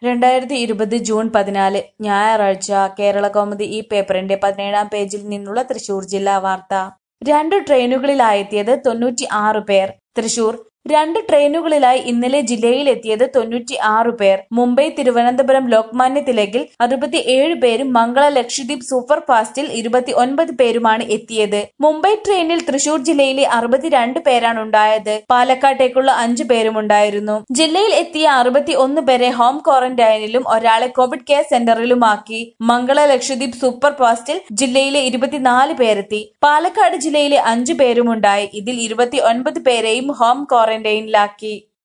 രണ്ടായിരത്തി ഇരുപത് ജൂൺ പതിനാല് ഞായറാഴ്ച കേരളകൗമുദി ഈ പേപ്പറിന്റെ പതിനേഴാം പേജിൽ നിന്നുള്ള തൃശൂർ ജില്ലാ വാർത്ത രണ്ട് ട്രെയിനുകളിലായെത്തിയത് തൊണ്ണൂറ്റി ആറ് പേർ തൃശൂർ രണ്ട് ട്രെയിനുകളിലായി ഇന്നലെ ജില്ലയിലെത്തിയത് തൊണ്ണൂറ്റി ആറ് പേർ മുംബൈ തിരുവനന്തപുരം ലോക്മാന്യ തിലകിൽ അറുപത്തിയേഴ് പേരും മംഗള ലക്ഷദ്വീപ് സൂപ്പർ ഫാസ്റ്റിൽ ഇരുപത്തി ഒൻപത് പേരുമാണ് എത്തിയത് മുംബൈ ട്രെയിനിൽ തൃശൂർ ജില്ലയിലെ അറുപത്തിരണ്ട് പേരാണ് ഉണ്ടായത് പാലക്കാട്ടേക്കുള്ള അഞ്ചു പേരുമുണ്ടായിരുന്നു ജില്ലയിൽ എത്തിയ അറുപത്തി ഒന്ന് പേരെ ഹോം ക്വാറന്റൈനിലും ഒരാളെ കോവിഡ് കെയർ സെന്ററിലുമാക്കി മംഗള ലക്ഷദ്വീപ് സൂപ്പർ ഫാസ്റ്റിൽ ജില്ലയിലെ ഇരുപത്തിനാല് പേരെത്തി പാലക്കാട് ജില്ലയിലെ അഞ്ചു പേരുമുണ്ടായി ഇതിൽ ഇരുപത്തി ഒൻപത് പേരെയും ഹോം ക്വാറന്റൈനിലാക്കി